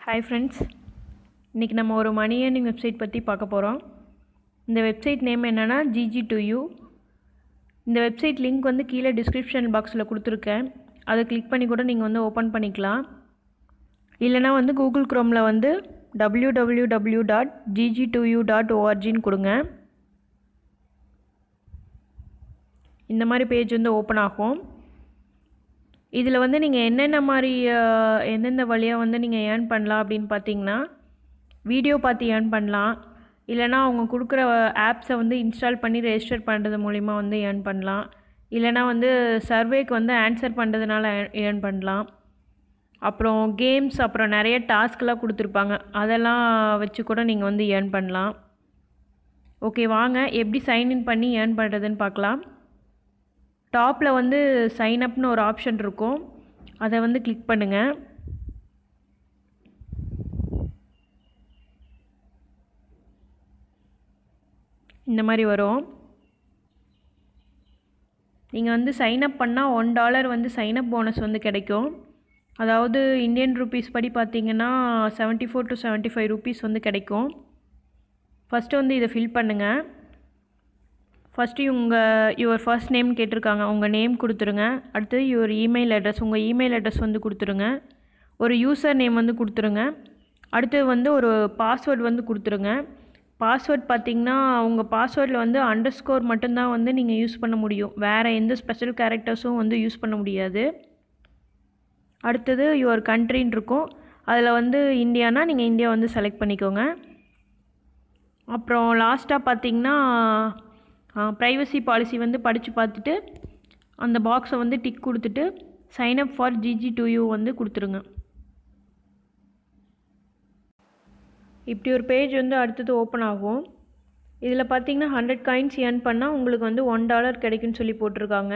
hi friends இன்றைக்கி நம்ம ஒரு மணி ஏர்னிங் வெப்சைட் பற்றி பார்க்க போகிறோம் இந்த வெப்சைட் நேம் என்னென்னா ஜிஜி டு யூ இந்த வெப்சைட் லிங்க் வந்து கீழே டிஸ்கிரிப்ஷன் பாக்ஸில் கொடுத்துருக்கேன் அதை கிளிக் பண்ணி கூட நீங்கள் வந்து ஓப்பன் பண்ணிக்கலாம் இல்லைனா வந்து கூகுள் க்ரோமில் வந்து W W W dot GG to you dot ஓஆர்ஜின்னு கொடுங்க இந்த மாதிரி பேஜ் வந்து ஓப்பன் ஆகும் இதில் வந்து நீங்கள் என்னென்ன மாதிரி அஹ், எந்தெந்த வழியாக வந்து நீங்கள் ஏர்ன் பண்ணலாம் அப்படின்னு பார்த்தீங்கன்னா வீடியோ பார்த்து ஏர்ன் பண்ணலாம் இல்லைனா அவங்க கொடுக்குற ஆப்ஸை வந்து இன்ஸ்டால் பண்ணி ரெஜிஸ்டர் பண்ணுறது மூலிமா வந்து ஏர்ன் பண்ணலாம் இல்லைனா வந்து சர்வேக்கு வந்து ஆன்சர் பண்ணுறதுனால ஏர்ன் பண்ணலாம் அப்புறம் கேம்ஸ் அப்புறம் நிறைய டாஸ்க்லாம் கொடுத்துருப்பாங்க அதெல்லாம் வச்சு கூட நீங்கள் வந்து ஏர்ன் பண்ணலாம் ஓகே வாங்க எப்படி சைன்இன் பண்ணி ஏர்ன் பண்ணுறதுன்னு பார்க்கலாம் டாப்பில் வந்து சைன் அப்னு ஒரு ஆப்ஷன் இருக்கும் அதை வந்து கிளிக் பண்ணுங்கள் இந்த மாதிரி வரும் நீங்கள் வந்து சைன் அப் பண்ணால் ஒன் டாலர் வந்து சைன் அப் போனஸ் வந்து கிடைக்கும் அதாவது இந்தியன் ருபீஸ் படி பார்த்தீங்கன்னா seventy four to seventy five rupees வந்து கிடைக்கும் ஃபஸ்ட்டு வந்து இதை ஃபில் பண்ணுங்கள் ஃபஸ்ட்டு உங்கள் யுவர் ஃபர்ஸ்ட் நேம் கேட்டிருக்காங்க உங்கள் நேம் கொடுத்துருங்க அடுத்தது யுவர் இமெயில் அட்ரஸ் உங்கள் இமெயில் அட்ரஸ் வந்து கொடுத்துருங்க ஒரு யூசர் நேம் வந்து கொடுத்துருங்க அடுத்தது வந்து ஒரு பாஸ்வேர்டு வந்து கொடுத்துருங்க பாஸ்வேர்ட் பார்த்தீங்கன்னா உங்கள் பாஸ்வேர்டில் வந்து அண்டர் ஸ்கோர் மட்டும்தான் வந்து நீங்கள் யூஸ் பண்ண முடியும் வேறு எந்த ஸ்பெஷல் கேரக்டர்ஸும் வந்து யூஸ் பண்ண முடியாது அடுத்தது யுவர் கண்ட்ரின்னு இருக்கும் அதில் வந்து இந்தியானா நீங்கள் இந்தியா வந்து செலக்ட் பண்ணிக்கோங்க அப்புறம் லாஸ்ட்டாக பார்த்தீங்கன்னா ப்ரைவசி பாலிசி வந்து படித்து பார்த்துட்டு அந்த பாக்ஸை வந்து டிக் கொடுத்துட்டு sign up for GG to you வந்து கொடுத்துருங்க இப்படி ஒரு பேஜ் வந்து அடுத்தது ஓப்பன் ஆகும் இதில் பார்த்தீங்கன்னா ஹண்ட்ரட் காயின்ஸ் ஏர்ன் பண்ணால் உங்களுக்கு வந்து ஒன் டாலர் கிடைக்குன்னு சொல்லி போட்டிருக்காங்க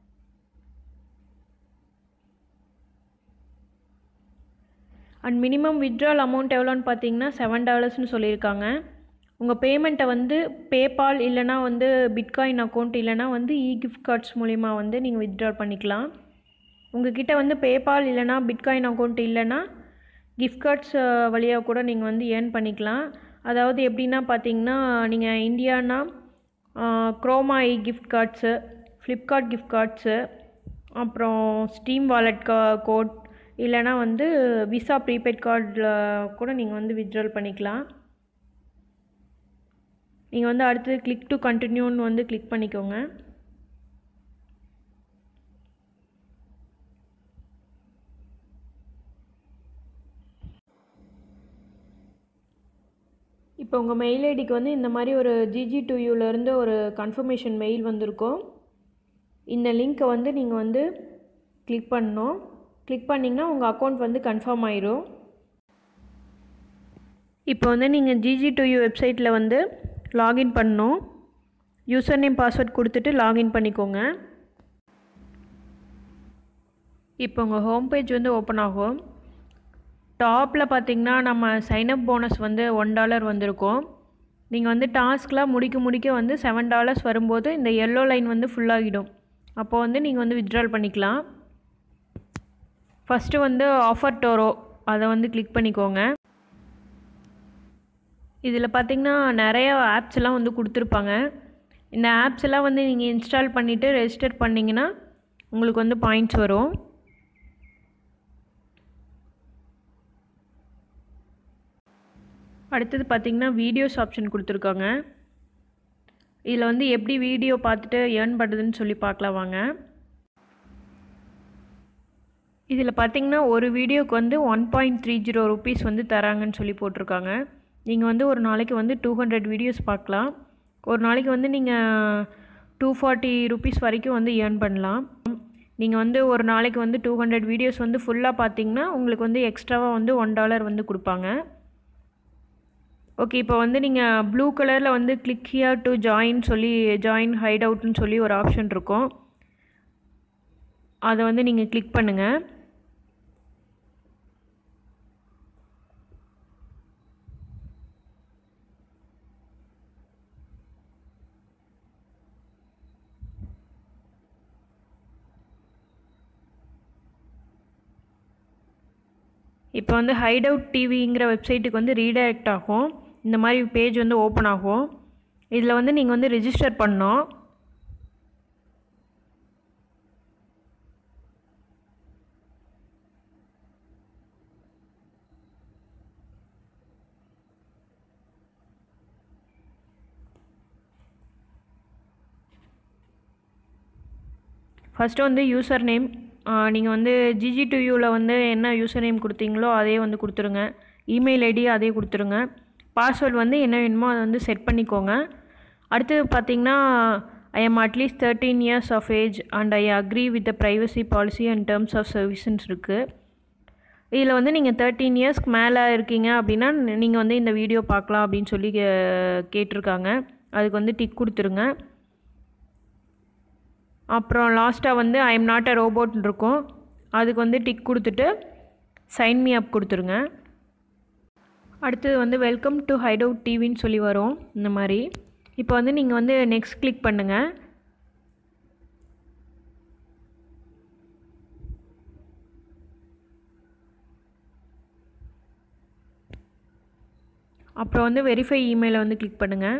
அண்ட் மினிமம் வித்ட்ரால் அமௌண்ட் எவ்வளோன்னு பார்த்தீங்கன்னா செவன் டாலர்ஸ்னு சொல்லியிருக்காங்க உங்கள் பேமெண்ட்டை வந்து பேபால் இல்லைனா வந்து பிட்காயின் அக்கௌண்ட் இல்லைனா வந்து இ கிஃப்ட் கார்ட்ஸ் மூலிமா வந்து நீங்கள் வித்ட்ரா பண்ணிக்கலாம் உங்ககிட்ட வந்து பேபால் இல்லைனா பிட்காயின் அக்கௌண்ட் இல்லைனா கிஃப்ட் கார்ட்ஸ் வழியாக கூட நீங்கள் வந்து ஏர்ன் பண்ணிக்கலாம் அதாவது எப்படின்னா பார்த்தீங்கன்னா நீங்கள் இந்தியானா Croma e gift cards Flipkart gift cards அப்புறம் ஸ்டீம் வாலெட் கா கோட் இல்லைனா வந்து விசா ப்ரீபெய்ட் கார்டில் கூட நீங்கள் வந்து வித்ட்ரால் பண்ணிக்கலாம் நீங்கள் வந்து அடுத்தது கிளிக் டு கண்டினியூன்னு வந்து கிளிக் பண்ணிக்கோங்க இப்போ உங்கள் மெயில் ஐடிக்கு வந்து இந்த மாதிரி ஒரு ஜிஜி டூ யூலேருந்து ஒரு கன்ஃபர்மேஷன் மெயில் வந்திருக்கும் இந்த லிங்க்கை வந்து நீங்கள் வந்து கிளிக் பண்ணணும் கிளிக் பண்ணிங்கன்னா உங்கள் அக்கௌண்ட் வந்து கன்ஃபார்ம் ஆயிரும் இப்போ வந்து நீங்கள் ஜிஜி டூ யூ வெப்சைட்டில் வந்து லாகின் பண்ணணும் யூசர் நேம் பாஸ்வேர்ட் கொடுத்துட்டு லாகின் பண்ணிக்கோங்க இப்போ உங்கள் ஹோம் பேஜ் வந்து ஓப்பன் ஆகும் டாப்பில் பார்த்தீங்கன்னா நம்ம சைனப் போனஸ் வந்து ஒன் டாலர் வந்திருக்கும் நீங்கள் வந்து டாஸ்க்லாம் முடிக்க முடிக்க வந்து செவன் டாலர்ஸ் வரும்போது இந்த எல்லோ லைன் வந்து ஃபுல்லாகிடும் அப்போ வந்து நீங்கள் வந்து வித்ட்ரால் பண்ணிக்கலாம் ஃபஸ்ட்டு வந்து ஆஃபர் டோரோ அதை வந்து கிளிக் பண்ணிக்கோங்க இதில் பார்த்தீங்கன்னா நிறைய ஆப்ஸ் எல்லாம் வந்து கொடுத்துருப்பாங்க இந்த ஆப்ஸ் எல்லாம் வந்து நீங்கள் இன்ஸ்டால் பண்ணிவிட்டு ரெஜிஸ்டர் பண்ணிங்கன்னா உங்களுக்கு வந்து பாயிண்ட்ஸ் வரும் அடுத்தது பார்த்தீங்கன்னா வீடியோஸ் ஆப்ஷன் கொடுத்துருக்காங்க இதில் வந்து எப்படி வீடியோ பார்த்துட்டு ஏர்ன் பண்ணுறதுன்னு சொல்லி பார்க்கலாம் வாங்க இதில் பார்த்தீங்கன்னா ஒரு வீடியோக்கு வந்து one point three zero rupees வந்து தராங்கன்னு சொல்லி போட்டிருக்காங்க நீங்கள் வந்து ஒரு நாளைக்கு வந்து டூ ஹண்ட்ரட் வீடியோஸ் பார்க்கலாம் ஒரு நாளைக்கு வந்து நீங்கள் டூ ஃபார்ட்டி ருபீஸ் வரைக்கும் வந்து ஏர்ன் பண்ணலாம் நீங்கள் வந்து ஒரு நாளைக்கு வந்து டூ ஹண்ட்ரட் வீடியோஸ் வந்து ஃபுல்லாக பார்த்தீங்கன்னா உங்களுக்கு வந்து எக்ஸ்ட்ராவாக வந்து ஒன் டாலர் வந்து கொடுப்பாங்க ஓகே இப்போ வந்து நீங்கள் ப்ளூ கலரில் வந்து கிளிக் ஹியர் டு ஜாயின் சொல்லி ஜாயின் ஹைட் அவுட்னு சொல்லி ஒரு ஆப்ஷன் இருக்கும் அதை வந்து நீங்கள் கிளிக் பண்ணுங்கள் இப்போ வந்து ஹைட் அவுட் டிவிங்கிற வெப்சைட்டுக்கு வந்து ரீடைரக்ட் ஆகும் இந்த மாதிரி பேஜ் வந்து ஓப்பன் ஆகும் இதில் வந்து நீங்கள் வந்து ரிஜிஸ்டர் பண்ணோம் ஃபஸ்ட்டு வந்து யூசர் நேம் நீங்கள் வந்து ஜிஜி யூவில் வந்து என்ன யூசர் நேம் கொடுத்தீங்களோ அதே வந்து கொடுத்துருங்க இமெயில் ஐடி அதே கொடுத்துருங்க பாஸ்வேர்டு வந்து என்ன வேணுமோ அதை வந்து செட் பண்ணிக்கோங்க அடுத்தது பார்த்தீங்கன்னா I am at least thirteen years of age and I agree with the privacy policy and terms of சர்வீசன்ஸ் இருக்குது இதில் வந்து நீங்கள் தேர்ட்டீன் இயர்ஸ்க்கு மேலே இருக்கீங்க அப்படின்னா நீங்கள் வந்து இந்த வீடியோ பார்க்கலாம் அப்படின்னு சொல்லி கே- கேட்டிருக்காங்க அதுக்கு வந்து டிக் கொடுத்துருங்க அப்புறம் லாஸ்ட்டாக வந்து ஐ எம் நாட் அ ரோபோட்னு இருக்கும் அதுக்கு வந்து டிக் கொடுத்துட்டு சைன் மீ அப் கொடுத்துருங்க அடுத்தது வந்து வெல்கம் டு ஹைட் அவுட் டிவின்னு சொல்லி வரும் இந்த மாதிரி இப்போ வந்து நீங்கள் வந்து நெக்ஸ்ட் கிளிக் பண்ணுங்கள் அப்புறம் வந்து வெரிஃபை இமெயிலை வந்து கிளிக் பண்ணுங்கள்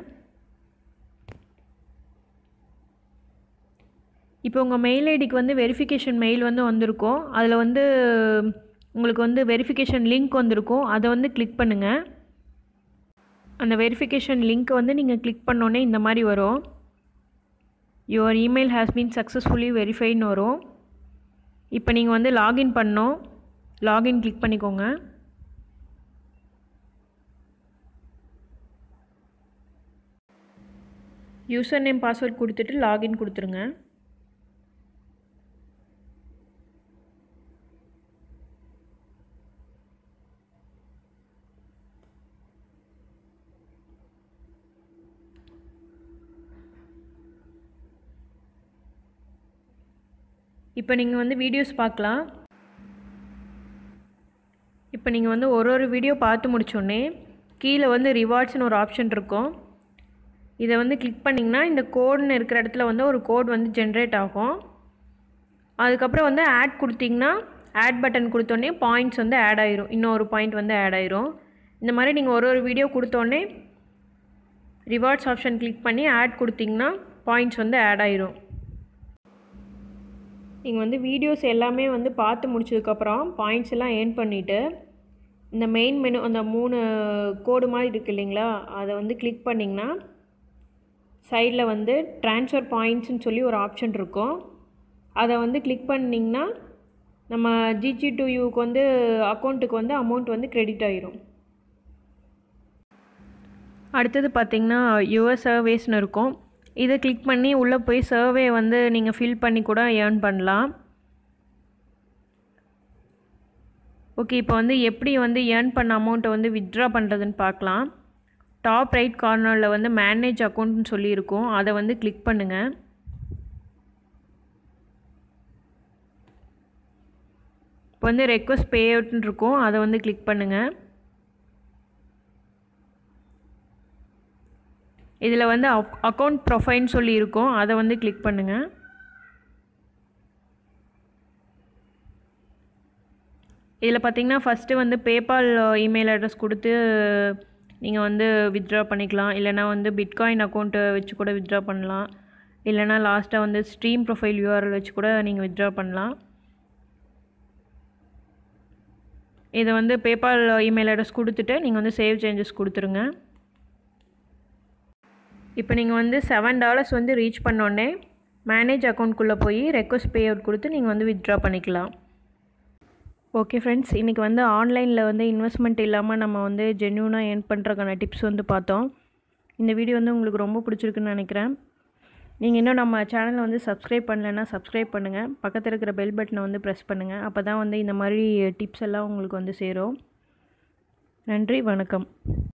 இப்போ உங்கள் மெயில் ஐடிக்கு வந்து வெரிஃபிகேஷன் மெயில் வந்து வந்திருக்கும் அதில் வந்து உங்களுக்கு வந்து வெரிஃபிகேஷன் லிங்க் வந்திருக்கும் அதை வந்து கிளிக் பண்ணுங்கள் அந்த வெரிஃபிகேஷன் லிங்க்கை வந்து நீங்கள் கிளிக் பண்ணோன்னே இந்த மாதிரி வரும் your email has been successfully வெரிஃபைன்னு வரும் இப்போ நீங்கள் வந்து லாகின் பண்ணோம் லாகின் கிளிக் பண்ணிக்கோங்க யூசர் நேம் பாஸ்வேர்ட் கொடுத்துட்டு லாகின் கொடுத்துருங்க இப்போ நீங்கள் வந்து வீடியோஸ் பார்க்கலாம் இப்போ நீங்கள் வந்து ஒரு ஒரு வீடியோ பார்த்து முடிச்சோடனே கீழே வந்து ரிவார்ட்ஸ்னு ஒரு ஆப்ஷன் இருக்கும் இதை வந்து கிளிக் பண்ணிங்கன்னா இந்த கோடுன்னு இருக்கிற இடத்துல வந்து ஒரு கோட் வந்து ஜென்ரேட் ஆகும் அதுக்கப்புறம் வந்து ஆட் கொடுத்தீங்கன்னா ஆட் பட்டன் கொடுத்தோடனே பாயிண்ட்ஸ் வந்து ஆட் ஆயிரும் இன்னொரு பாயிண்ட் வந்து ஆட் ஆயிரும் இந்த மாதிரி நீங்கள் ஒரு ஒரு வீடியோ கொடுத்தோடனே ரிவார்ட்ஸ் ஆப்ஷன் கிளிக் பண்ணி ஆட் கொடுத்தீங்கன்னா பாயிண்ட்ஸ் வந்து ஆட் ஆயிரும் நீங்கள் வந்து வீடியோஸ் எல்லாமே வந்து பார்த்து முடிச்சதுக்கப்புறம் பாயிண்ட்ஸ் எல்லாம் ஏர்ன் பண்ணிவிட்டு இந்த மெயின் மெனு அந்த மூணு கோடு மாதிரி இருக்கு இல்லைங்களா அதை வந்து கிளிக் பண்ணிங்கன்னா சைடில் வந்து ட்ரான்ஸ்ஃபர் பாயிண்ட்ஸ்னு சொல்லி ஒரு ஆப்ஷன் இருக்கும் அதை வந்து கிளிக் பண்ணிங்கன்னா நம்ம ஜிஜி டு யூக்கு வந்து அக்கௌண்ட்டுக்கு வந்து அமௌண்ட் வந்து கிரெடிட் ஆயிரும் அடுத்தது பார்த்தீங்கன்னா யுவர் சர்வேஸ்னு இருக்கும் இதை கிளிக் பண்ணி உள்ளே போய் சர்வே வந்து நீங்கள் ஃபில் பண்ணி கூட ஏர்ன் பண்ணலாம் ஓகே இப்போ வந்து எப்படி வந்து ஏர்ன் பண்ண அமௌண்ட்டை வந்து வித்ட்ரா பண்ணுறதுன்னு பார்க்கலாம் டாப் ரைட் கார்னரில் வந்து மேனேஜ் அக்கௌண்ட்னு சொல்லியிருக்கும் அதை வந்து கிளிக் பண்ணுங்கள் இப்போ வந்து ரெக்வஸ்ட் பே அவுட்னு இருக்கும் அதை வந்து கிளிக் பண்ணுங்கள் இதில் வந்து அக்கௌண்ட் ப்ரொஃபைல்னு சொல்லி இருக்கும் அதை வந்து கிளிக் பண்ணுங்கள் இதில் பார்த்தீங்கன்னா ஃபஸ்ட்டு வந்து பேபால் இமெயில் அட்ரஸ் கொடுத்து நீங்கள் வந்து வித்ட்ரா பண்ணிக்கலாம் இல்லைனா வந்து பிட்காயின் அக்கௌண்ட்டை வச்சு கூட வித்ட்ரா பண்ணலாம் இல்லைனா லாஸ்ட்டாக வந்து ஸ்ட்ரீம் ப்ரொஃபைல் யூஆர்எல் வச்சு கூட நீங்கள் வித்ட்ரா பண்ணலாம் இதை வந்து பேபால் இமெயில் அட்ரஸ் கொடுத்துட்டு நீங்கள் வந்து சேவ் சேஞ்சஸ் கொடுத்துருங்க இப்போ நீங்கள் வந்து செவன் டாலர்ஸ் வந்து ரீச் பண்ணோடனே மேனேஜ் அக்கௌண்ட்குள்ளே போய் ரெக்வஸ்ட் பே அவுட் கொடுத்து நீங்கள் வந்து வித்ட்ரா பண்ணிக்கலாம் ஓகே ஃப்ரெண்ட்ஸ் இன்றைக்கி வந்து ஆன்லைனில் வந்து இன்வெஸ்ட்மெண்ட் இல்லாமல் நம்ம வந்து ஜென்யூனாக ஏர்ன் பண்ணுறதுக்கான டிப்ஸ் வந்து பார்த்தோம் இந்த வீடியோ வந்து உங்களுக்கு ரொம்ப பிடிச்சிருக்குன்னு நினைக்கிறேன் நீங்கள் இன்னும் நம்ம சேனலை வந்து சப்ஸ்கிரைப் பண்ணலைன்னா சப்ஸ்கிரைப் பண்ணுங்கள் பக்கத்தில் இருக்கிற பெல் பட்டனை வந்து ப்ரெஸ் பண்ணுங்கள் அப்போ தான் வந்து இந்த மாதிரி டிப்ஸ் எல்லாம் உங்களுக்கு வந்து சேரும் நன்றி வணக்கம்